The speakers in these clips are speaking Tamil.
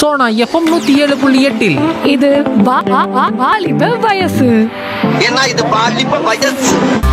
சோனா எஃப்எம் நூத்தி ஏழு புள்ளி எட்டில் இது வா- வா- வா- வாலிப வயசு ஏன்னா இது பாலிப்ப வயசு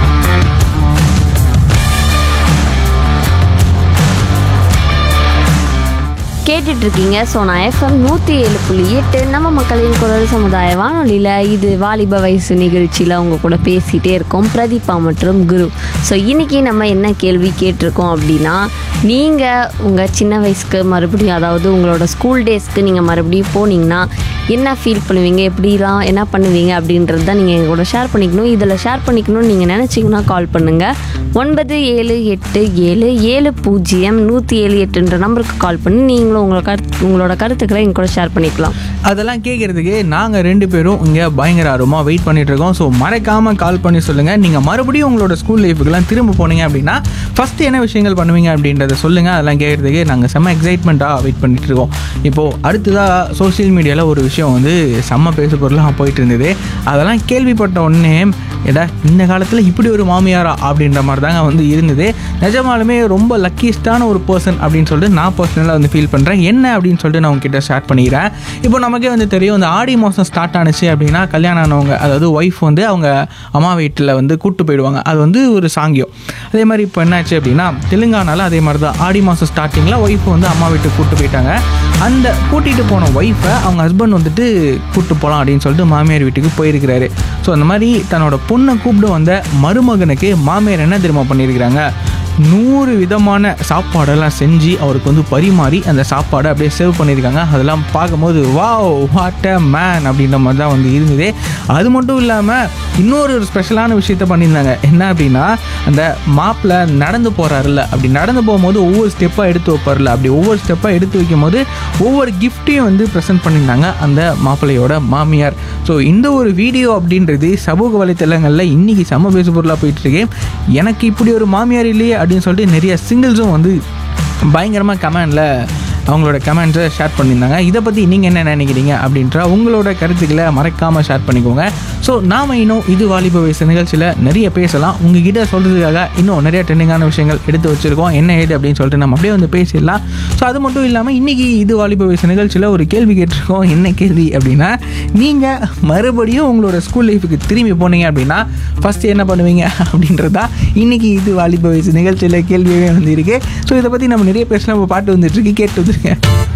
கேட்டுட்டு இருக்கீங்க சோனா எஃப்எம் நூற்றி ஏழு புள்ளி எட்டு நம்ம மக்களின் குரல் சமுதாய வானொலியில் இது வாலிப வயசு நிகழ்ச்சியில் அவங்க கூட பேசிகிட்டே இருக்கோம் பிரதீபா மற்றும் குரு ஸோ இன்னைக்கு நம்ம என்ன கேள்வி கேட்டிருக்கோம் அப்படின்னா நீங்கள் உங்கள் சின்ன வயசுக்கு மறுபடியும் அதாவது உங்களோட ஸ்கூல் டேஸ்க்கு நீங்கள் மறுபடியும் போனீங்கன்னா என்ன ஃபீல் பண்ணுவீங்க எப்படிலாம் என்ன பண்ணுவீங்க அப்படின்றது தான் நீங்கள் எங்கள் கூட ஷேர் பண்ணிக்கணும் இதில் ஷேர் பண்ணிக்கணும்னு நீங்கள் நினச்சிங்கன்னா கால் பண்ணுங்கள் ஒன்பது ஏழு எட்டு ஏழு ஏழு பூஜ்ஜியம் நூற்றி ஏழு எட்டுன்ற நம்பருக்கு கால் பண்ணி நீங்களும் உங்களோட கருத்து உங்களோட கருத்துக்களை எங்க கூட ஷேர் பண்ணிக்கலாம் அதெல்லாம் கேட்குறதுக்கு நாங்கள் ரெண்டு பேரும் இங்கே பயங்கர ஆர்வமாக வெயிட் பண்ணிட்டு இருக்கோம் ஸோ மறக்காமல் கால் பண்ணி சொல்லுங்கள் நீங்கள் மறுபடியும் உங்களோட ஸ்கூல் லைஃபுக்கெல்லாம் திரும்ப போனீங்க அப்படின்னா ஃபஸ்ட்டு என்ன விஷயங்கள் பண்ணுவீங்க அப்படின்றத சொல்லுங்கள் அதெல்லாம் கேட்குறதுக்கு நாங்கள் செம்ம எக்ஸைட்மெண்ட்டாக வெயிட் பண்ணிட்டு இருக்கோம் இப்போது அடுத்ததாக சோஷியல் மீடியாவில் ஒரு விஷயம் வந்து செம்ம பேசு பொருளாக போயிட்டு இருந்தது அதெல்லாம் கேள்விப்பட்ட உடனே எடா இந்த காலத்தில் இப்படி ஒரு மாமியாரா அப்படின்ற மாதிரி தாங்க வந்து இருந்தது நிஜமாலுமே ரொம்ப லக்கியஸ்டான ஒரு பர்சன் அப்படின்னு சொல்லிட்டு நான் பர்சனலாக வந்து ஃபீல் பண்ணுறேன் என்ன அப்படின்னு சொல்லிட்டு நான் உங்ககிட்ட ஷேர் பண்ணிக்கிறேன் இப்போ நமக்கே வந்து தெரியும் இந்த ஆடி மாதம் ஸ்டார்ட் ஆனுச்சு அப்படின்னா கல்யாணம் ஆனவங்க அதாவது ஒய்ஃப் வந்து அவங்க அம்மா வீட்டில் வந்து கூட்டு போயிடுவாங்க அது வந்து ஒரு சாங்கியம் அதே மாதிரி இப்போ என்னாச்சு அப்படின்னா தெலுங்கானால அதே மாதிரி தான் ஆடி மாதம் ஸ்டார்டிங்கில் ஒய்ஃப் வந்து அம்மா வீட்டுக்கு கூட்டு போயிட்டாங்க அந்த கூட்டிகிட்டு போன ஒய்ஃபை அவங்க ஹஸ்பண்ட் வந்துட்டு கூட்டு போகலாம் அப்படின்னு சொல்லிட்டு மாமியார் வீட்டுக்கு போயிருக்கிறாரு ஸோ அந்த மாதிரி தன்னோட பொண்ணை கூப்பிட்டு வந்த மருமகனுக்கு மாமியார் என்ன தெரியுமா பண்ணியிருக்கிறாங்க நூறு விதமான சாப்பாடெல்லாம் செஞ்சு அவருக்கு வந்து பரிமாறி அந்த சாப்பாடை அப்படியே சேவ் பண்ணியிருக்காங்க அதெல்லாம் பார்க்கும்போது வாவ் வாட் அ மேன் அப்படின்ற மாதிரி தான் வந்து இருந்தது அது மட்டும் இல்லாமல் இன்னொரு ஒரு ஸ்பெஷலான விஷயத்த பண்ணியிருந்தாங்க என்ன அப்படின்னா அந்த மாப்பிள்ளை நடந்து போகிறாருல்ல அப்படி நடந்து போகும்போது ஒவ்வொரு ஸ்டெப்பாக எடுத்து வைப்பார்ல அப்படி ஒவ்வொரு ஸ்டெப்பாக எடுத்து வைக்கும் போது ஒவ்வொரு கிஃப்ட்டையும் வந்து ப்ரெசென்ட் பண்ணியிருந்தாங்க அந்த மாப்பிள்ளையோட மாமியார் ஸோ இந்த ஒரு வீடியோ அப்படின்றது சமூக வலைத்தளங்களில் இன்றைக்கி செம பேசு பொருளாக போயிட்டுருக்கு எனக்கு இப்படி ஒரு மாமியார் இல்லையே அப்படின்னு சொல்லிட்டு நிறைய சிங்கிள்ஸும் வந்து பயங்கரமாக கமெண்டில் அவங்களோட கமெண்ட்ஸை ஷேர் பண்ணியிருந்தாங்க இதை பற்றி நீங்கள் என்ன நினைக்கிறீங்க அப்படின்ற உங்களோட கருத்துக்களை மறக்காமல் ஷேர் பண்ணிக்கோங்க ஸோ நாம் இன்னும் இது வாலிப வயசு நிகழ்ச்சியில் நிறைய பேசலாம் உங்ககிட்ட சொல்கிறதுக்காக இன்னும் நிறைய ட்ரெண்டிங்கான விஷயங்கள் எடுத்து வச்சுருக்கோம் என்ன ஏது அப்படின்னு சொல்லிட்டு நம்ம அப்படியே வந்து பேசிடலாம் ஸோ அது மட்டும் இல்லாமல் இன்றைக்கி இது வாலிப வயசு நிகழ்ச்சியில் ஒரு கேள்வி கேட்டிருக்கோம் என்ன கேள்வி அப்படின்னா நீங்கள் மறுபடியும் உங்களோட ஸ்கூல் லைஃபுக்கு திரும்பி போனீங்க அப்படின்னா ஃபஸ்ட்டு என்ன பண்ணுவீங்க அப்படின்றதா இன்றைக்கி இது வாலிப வயசு நிகழ்ச்சியில் கேள்வியே வந்து இருக்கு ஸோ இதை பற்றி நம்ம நிறைய பேசலாம் இப்போ பாட்டு வந்துட்டு இருக்கு கேட்டு வந்துருங்க